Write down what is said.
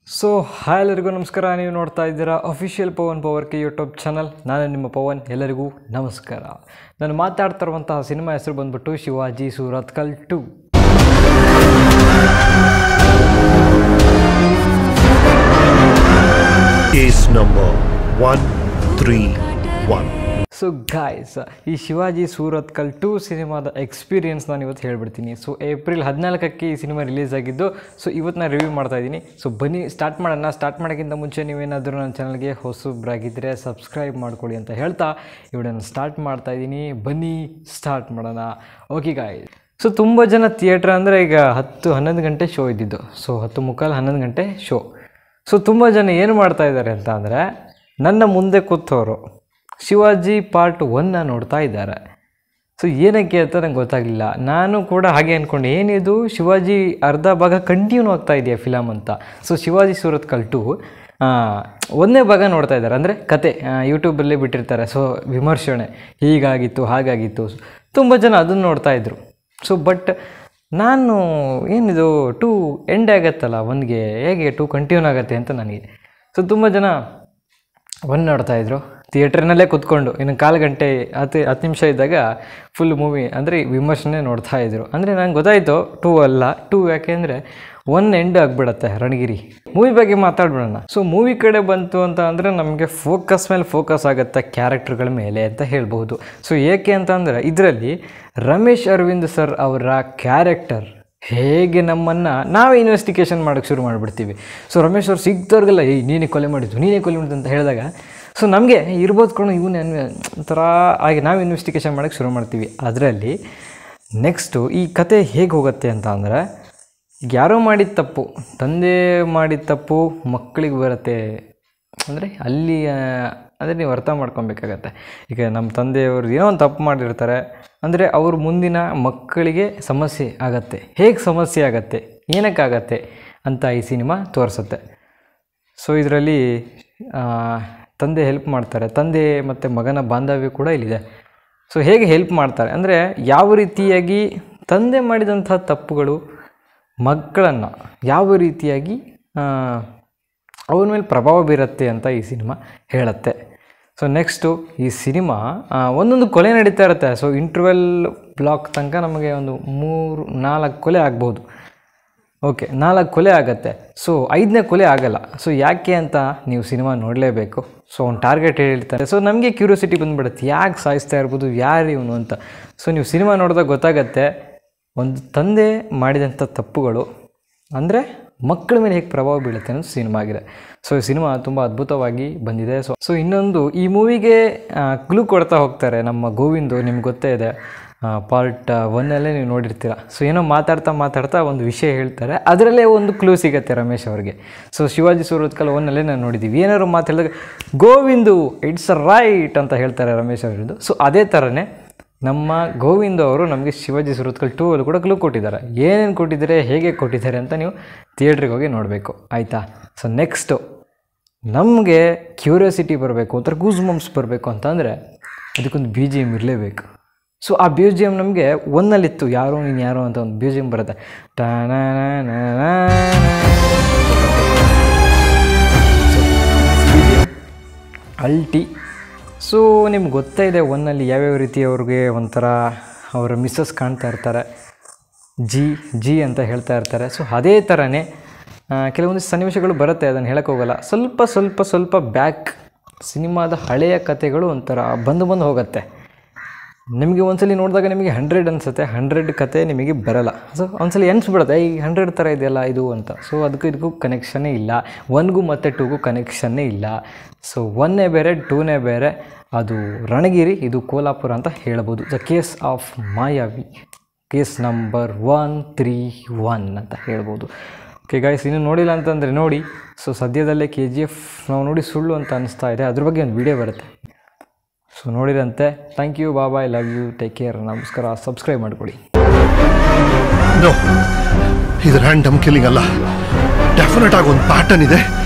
So hi ಎಲ್ಲರಿಗೂ ನಮಸ್ಕಾರ ನೀವು ನೋಡ್ತಾ ಇದ್ದೀರಾ ಅಫಿಷಿಯಲ್ ಪವನ್ ಪವರ್ ಕೆ ಯೂಟ್ಯೂಬ್ ಚಾನಲ್ ನಾನು ನಿಮ್ಮ ಪವನ್ ಎಲ್ಲರಿಗೂ ನಮಸ್ಕಾರ ನಾನು ಮಾತಾಡ್ತಾ ಇರುವಂತಹ ಸಿನಿಮಾ ಹೆಸರು ಬಂದ್ಬಿಟ್ಟು Shivaji Surathkal two Case number 131. So guys ಈ ಶಿವಾಜಿ ಸೂರತ್ಕಲ್ ಟು ಸಿನಿಮಾದ ಎಕ್ಸ್ಪೀರಿಯನ್ಸ್ ನಾನು ಇವತ್ತು ಹೇಳ್ಬಿಡ್ತೀನಿ ಸೊ ಏಪ್ರಿಲ್ ಹದಿನಾಲ್ಕಕ್ಕೆ ಈ ಸಿನಿಮಾ ರಿಲೀಸ್ ಆಗಿದ್ದು ಸೊ ಇವತ್ತು ನಾನು ರಿವ್ಯೂ ಮಾಡ್ತಾ ಇದ್ದೀನಿ ಸೊ ಬನ್ನಿ ಸ್ಟಾರ್ಟ್ ಮಾಡೋಣ ಸ್ಟಾರ್ಟ್ ಮಾಡೋಕ್ಕಿಂತ ಮುಂಚೆ ನೀವೇನಾದರೂ ನನ್ನ ಚಾನಲ್ಗೆ ಹೊಸಬ್ರಾಗಿದ್ದರೆ ಸಬ್ಸ್ಕ್ರೈಬ್ ಮಾಡ್ಕೊಳ್ಳಿ ಅಂತ ಹೇಳ್ತಾ ಈ ವಿಡಿಯೋನ ಸ್ಟಾರ್ಟ್ ಮಾಡ್ತಾ ಇದ್ದೀನಿ ಬನ್ನಿ ಸ್ಟಾರ್ಟ್ ಮಾಡೋಣ ಓಕೆ ಗಾಯ್ಸ್ ಸೊ ತುಂಬ ಜನ ಥಿಯೇಟ್ರ್ ಅಂದರೆ ಈಗ ಹತ್ತು ಹನ್ನೊಂದು ಗಂಟೆ ಶೋ ಇದ್ದಿದ್ದು ಸೊ ಹತ್ತು ಮುಕ್ಕಾಲು ಹನ್ನೊಂದು ಗಂಟೆ ಶೋ ಸೊ ತುಂಬ ಜನ ಏನು ಮಾಡ್ತಾ ಇದ್ದಾರೆ ಅಂತ ಅಂದರೆ ನನ್ನ ಮುಂದೆ ಕೂತವರು ಶಿವಾಜಿ ಪಾರ್ಟ್ ಒನ್ನ ನೋಡ್ತಾ ಇದ್ದಾರೆ ಸೊ ಏನಕ್ಕೆ ಅಂತ ನಂಗೆ ಗೊತ್ತಾಗಲಿಲ್ಲ ನಾನು ಕೂಡ ಹಾಗೆ ಅಂದ್ಕೊಂಡೆ ಏನಿದು ಶಿವಾಜಿ ಅರ್ಧ ಭಾಗ ಕಂಟಿನ್ಯೂ ಆಗ್ತಾ ಇದೆಯಾ ಫಿಲಮ್ ಅಂತ ಸೊ ಶಿವಾಜಿ ಸೂರತ್ ಕಲ್ಟು ಒಂದೇ ಭಾಗ ನೋಡ್ತಾ ಇದ್ದಾರೆ ಅಂದರೆ ಕತೆ ಯೂಟ್ಯೂಬಲ್ಲೇ ಬಿಟ್ಟಿರ್ತಾರೆ ಸೊ ವಿಮರ್ಶನೆ ಹೀಗಾಗಿತ್ತು ಹಾಗಾಗಿತ್ತು ತುಂಬ ಜನ ಅದನ್ನು ನೋಡ್ತಾ ಇದ್ರು ಸೊ ಬಟ್ ನಾನು ಏನಿದು ಟೂ ಎಂಡ್ ಆಗತ್ತಲ್ಲ ಒಂದಿಗೆ ಹೇಗೆ ಟೂ ಕಂಟಿನ್ಯೂ ಆಗುತ್ತೆ ಅಂತ ನನಗೆ ಸೊ ತುಂಬ ಜನ ಒನ್ ನೋಡ್ತಾ ಇದ್ರು ಥಿಯೇಟ್ರ್ನಲ್ಲೇ ಕೂತ್ಕೊಂಡು ಇನ್ನು ಕಾಲು ಗಂಟೆ ಹತ್ತು ಹತ್ತು ನಿಮಿಷ ಇದ್ದಾಗ ಫುಲ್ ಮೂವಿ ಅಂದರೆ ವಿಮರ್ಶನೆ ನೋಡ್ತಾ ಇದ್ರು ಅಂದರೆ ನಂಗೆ ಗೊತ್ತಾಯಿತು ಟೂ ಅಲ್ಲ ಟೂ ಯಾಕೆಂದರೆ ಒನ್ ಎಂಡ್ ಆಗಿಬಿಡತ್ತೆ ರಣಗಿರಿ ಮೂವಿ ಬಗ್ಗೆ ಮಾತಾಡ್ಬಿಡೋಣ ಸೊ ಮೂವಿ ಕಡೆ ಬಂತು ಅಂತ ಅಂದರೆ ನಮಗೆ ಫೋಕಸ್ ಮೇಲೆ ಫೋಕಸ್ ಆಗುತ್ತೆ ಕ್ಯಾರೆಕ್ಟರ್ಗಳ ಮೇಲೆ ಅಂತ ಹೇಳ್ಬೋದು ಸೊ ಏಕೆ ಅಂತ ಅಂದರೆ ಇದರಲ್ಲಿ ರಮೇಶ್ ಅರವಿಂದ್ ಸರ್ ಅವರ ಕ್ಯಾರೆಕ್ಟರ್ ಹೇಗೆ ನಮ್ಮನ್ನು ನಾವೇ ಇನ್ವೆಸ್ಟಿಗೇಷನ್ ಮಾಡೋಕ್ಕೆ ಶುರು ಮಾಡಿಬಿಡ್ತೀವಿ ಸೊ ರಮೇಶ್ ಅವ್ರು ಸಿಗ್ದವ್ರಿಗೆಲ್ಲ ಏಯ್ ನೀನೇ ಕೊಲೆ ಮಾಡಿದ್ದು ನೀನೇ ಕೊಲೆ ಮಾಡಿದ್ದು ಅಂತ ಹೇಳಿದಾಗ ಸೊ ನಮಗೆ ಇರ್ಬೋದು ಕಣೋ ಇವನು ಒಂಥರ ಹಾಗೆ ನಾವು ಇನ್ವೆಸ್ಟಿಗೇಷನ್ ಮಾಡೋಕ್ಕೆ ಶುರು ಮಾಡ್ತೀವಿ ಅದರಲ್ಲಿ ನೆಕ್ಸ್ಟು ಈ ಕತೆ ಹೇಗೆ ಹೋಗುತ್ತೆ ಅಂತ ಅಂದರೆ ಯಾರೋ ಮಾಡಿದ ತಪ್ಪು ತಂದೆ ಮಾಡಿದ ತಪ್ಪು ಮಕ್ಕಳಿಗೆ ಬರುತ್ತೆ ಅಂದರೆ ಅಲ್ಲಿ ಆ, ಅಂದರೆ ನೀವು ಅರ್ಥ ಮಾಡ್ಕೊಬೇಕಾಗತ್ತೆ ಈಗ ನಮ್ಮ ತಂದೆಯವರು ಏನೋ ಒಂದು ತಪ್ಪು ಮಾಡಿರ್ತಾರೆ ಅಂದರೆ ಅವ್ರ ಮುಂದಿನ ಮಕ್ಕಳಿಗೆ ಸಮಸ್ಯೆ ಆಗತ್ತೆ ಹೇಗೆ ಸಮಸ್ಯೆ ಆಗತ್ತೆ ಏನಕ್ಕಾಗತ್ತೆ ಅಂತ ಈ ಸಿನಿಮಾ ತೋರಿಸುತ್ತೆ ಸೊ ಇದರಲ್ಲಿ ತಂದೆ ಹೆಲ್ಪ್ ಮಾಡ್ತಾರೆ ತಂದೆ ಮತ್ತು ಮಗನ ಬಾಂಧವ್ಯ ಕೂಡ ಇಲ್ಲಿದೆ ಸೊ ಹೇಗೆ ಹೆಲ್ಪ್ ಮಾಡ್ತಾರೆ ಅಂದರೆ ಯಾವ ರೀತಿಯಾಗಿ ತಂದೆ ಮಾಡಿದಂಥ ತಪ್ಪುಗಳು ಮಕ್ಕಳನ್ನು ಯಾವ ರೀತಿಯಾಗಿ ಅವ್ರ ಮೇಲೆ ಪ್ರಭಾವ ಬೀರುತ್ತೆ ಅಂತ ಈ ಸಿನಿಮಾ ಹೇಳುತ್ತೆ ಸೊ ನೆಕ್ಸ್ಟು ಈ ಸಿನಿಮಾ ಆ, ಒಂದೊಂದು ಕೊಲೆ ನಡೀತಾ ಇರುತ್ತೆ ಸೊ ಇಂಟರ್ವೆಲ್ ಬ್ಲಾಕ್ ತನಕ ನಮಗೆ ಒಂದು ಮೂರು ನಾಲ್ಕು ಕೊಲೆ ಆಗ್ಬೋದು ಓಕೆ ನಾಲ್ಕು ಕೊಲೆ ಆಗತ್ತೆ ಸೊ ಐದನೇ ಕೊಲೆ ಆಗಲ್ಲ ಸೊ ಯಾಕೆ ಅಂತ ನೀವು ಸಿನಿಮಾ ನೋಡಲೇಬೇಕು ಸೊ ಅವ್ನು ಟಾರ್ಗೆಟ್ ಹೇಳ್ತಾರೆ ಸೊ ನಮಗೆ ಕ್ಯೂರಿಯಾಸಿಟಿ ಬಂದುಬಿಡುತ್ತೆ ಯಾಕೆ ಸಾಯಿಸ್ತಾ ಇರ್ಬೋದು ಯಾರು ಇವನು ಅಂತ ಸೊ ನೀವು ಸಿನಿಮಾ ನೋಡಿದಾಗ ಗೊತ್ತಾಗತ್ತೆ ಒಂದು ತಂದೆ ಮಾಡಿದಂಥ ತಪ್ಪುಗಳು ಅಂದರೆ ಮಕ್ಕಳ ಮೇಲೆ ಹೇಗೆ ಪ್ರಭಾವ ಬೀಳುತ್ತೆ ಅನ್ನೋದು ಸಿನಿಮಾ ಆಗಿದೆ ಸೊ ಈ ಸಿನಿಮಾ ತುಂಬ ಅದ್ಭುತವಾಗಿ ಬಂದಿದೆ ಸೊ ಸೊ ಇನ್ನೊಂದು ಈ ಮೂವಿಗೆ ಕ್ಲೂ ಕೊಡ್ತಾ ಹೋಗ್ತಾರೆ ನಮ್ಮ ಗೋವಿಂದು ನಿಮ್ಗೆ ಗೊತ್ತೇ ಇದೆ ಪಾರ್ಟ್ ಒನ್ನಲ್ಲೇ ನೀವು ನೋಡಿರ್ತೀರ ಸೊ ಏನೋ ಮಾತಾಡ್ತಾ ಮಾತಾಡ್ತಾ ಒಂದು ವಿಷಯ ಹೇಳ್ತಾರೆ ಅದರಲ್ಲೇ ಒಂದು ಕ್ಲೂ ಸಿಗುತ್ತೆ ರಮೇಶ್ ಅವ್ರಿಗೆ ಸೊ ಶಿವಾಜಿ ಸೂರತ್ಕಲ್ ಒನ್ನಲ್ಲೇ ನಾನು ನೋಡಿದ್ದೀವಿ ಏನಾದ್ರು ಮಾತು ಹೇಳಿದಾಗ ಗೋವಿಂದು ಇಟ್ಸ್ ರೈಟ್ ಅಂತ ಹೇಳ್ತಾರೆ ರಮೇಶ್ ಅವರದ್ದು ಸೊ ಅದೇ ಥರನೇ ನಮ್ಮ ಗೋವಿಂದ ಅವರು ನಮಗೆ ಶಿವಾಜಿ ಸುರತ್ಕಲ್ ಟೂ ಅಲ್ಲೂ ಕೂಡ ಕ್ಲೂ ಕೊಟ್ಟಿದ್ದಾರೆ ಏನೇನು ಕೊಟ್ಟಿದ್ದಾರೆ ಹೇಗೆ ಕೊಟ್ಟಿದ್ದಾರೆ ಅಂತ ನೀವು ಥಿಯೇಟ್ರಿಗೆ ಹೋಗಿ ನೋಡಬೇಕು ಆಯಿತಾ ಸೊ ನೆಕ್ಸ್ಟು ನಮಗೆ ಕ್ಯೂರಿಯಾಸಿಟಿ ಬರಬೇಕು ಒಂಥರ ಗೂಸ್ ಮಂಪ್ಸ್ ಬರಬೇಕು ಅಂತಂದರೆ ಅದಕ್ಕೊಂದು ಬಿ ಜಿ ಎಮ್ ಇರಲೇಬೇಕು ಸೊ ಆ ಬಿ ಜಿ ಎಮ್ ನಮಗೆ ಒಂದಲ್ಲಿತ್ತು ಯಾರೋ ನೀನು ಯಾರೋ ಅಂತ ಒಂದು ಬಿ ಜಿ ಎಮ್ ಬರುತ್ತೆ ಅಲ್ಟಿ ಸೊ ನಿಮ್ಗೆ ಗೊತ್ತೇ ಇದೆ ಒನ್ನಲ್ಲಿ ಯಾವ್ಯಾವ ರೀತಿ ಅವ್ರಿಗೆ ಒಂಥರ ಅವರ ಮಿಸ್ಸಸ್ ಕಾಣ್ತಾ ಇರ್ತಾರೆ ಜಿ ಜಿ ಅಂತ ಹೇಳ್ತಾ ಇರ್ತಾರೆ ಸೊ ಅದೇ ಥರನೇ ಆ, ಕೆಲವೊಂದು ಸನ್ನಿವೇಶಗಳು ಬರುತ್ತೆ ಅದನ್ನು ಹೇಳಕ್ಕೆ ಹೋಗಲ್ಲ ಸ್ವಲ್ಪ ಸ್ವಲ್ಪ ಸ್ವಲ್ಪ ಬ್ಯಾಕ್ ಸಿನಿಮಾದ ಹಳೆಯ ಕಥೆಗಳು ಒಂಥರ ಬಂದು ಬಂದು ಹೋಗುತ್ತೆ ನಿಮಗೆ ಒಂದ್ಸಲಿ ನೋಡಿದಾಗ ನಿಮಗೆ ಹಂಡ್ರೆಡ್ ಅನಿಸುತ್ತೆ ಹಂಡ್ರೆಡ್ ಕತೆ ನಿಮಗೆ ಬರಲ್ಲ ಸೊ ಒಂದ್ಸಲಿ ಎನ್ಸ್ಬಿಡುತ್ತೆ ಈ ಹಂಡ್ರೆಡ್ ಥರ ಇದೆಯಲ್ಲ ಇದು ಅಂತ ಸೊ ಅದಕ್ಕೂ ಇದಕ್ಕೂ ಕನೆಕ್ಷನ್ನೇ ಇಲ್ಲ ಒನ್ಗೂ ಮತ್ತು ಟೂಗೂ ಕನೆಕ್ಷನ್ನೇ ಇಲ್ಲ ಸೊ ಒನ್ನೇ ಬೇರೆ ಟೂನೇ ಬೇರೆ ಅದು ರಣಗಿರಿ ಇದು ಕೋಲಾಪುರ ಅಂತ ಹೇಳ್ಬೋದು the case of Mayavi case number one three one ಅಂತ ಹೇಳ್ಬೋದು ಓಕೆ ಗಾಯ್ಸ್ ಇನ್ನೂ ನೋಡಿಲ್ಲ ಅಂತಂದರೆ ನೋಡಿ ಸೊ ಸದ್ಯದಲ್ಲೇ ಕೆ ಜಿ ಎಫ್ ನಾವು ನೋಡಿ ಸುಳ್ಳು ಅಂತ ಅನಿಸ್ತಾ ಇದೆ ಅದ್ರ ಬಗ್ಗೆ ಒಂದು ವಿಡಿಯೋ ಬರುತ್ತೆ ಸೊ ನೋಡಿರಂತೆ ಥ್ಯಾಂಕ್ ಯು ಬಾಬಾ I love you take care ನಮಸ್ಕಾರ ಸಬ್ಸ್ಕ್ರೈಬ್ ಮಾಡಿಕೊಡಿ No, ಇದು ರ್ಯಾಂಡಮ್ ಕಿಲ್ಲಿಂಗ್ ಅಲ್ಲ ಡೆಫಿನೆಟ್ ಆಗಿ ಒಂದು ಪ್ಯಾಟರ್ನ್ ಇದೆ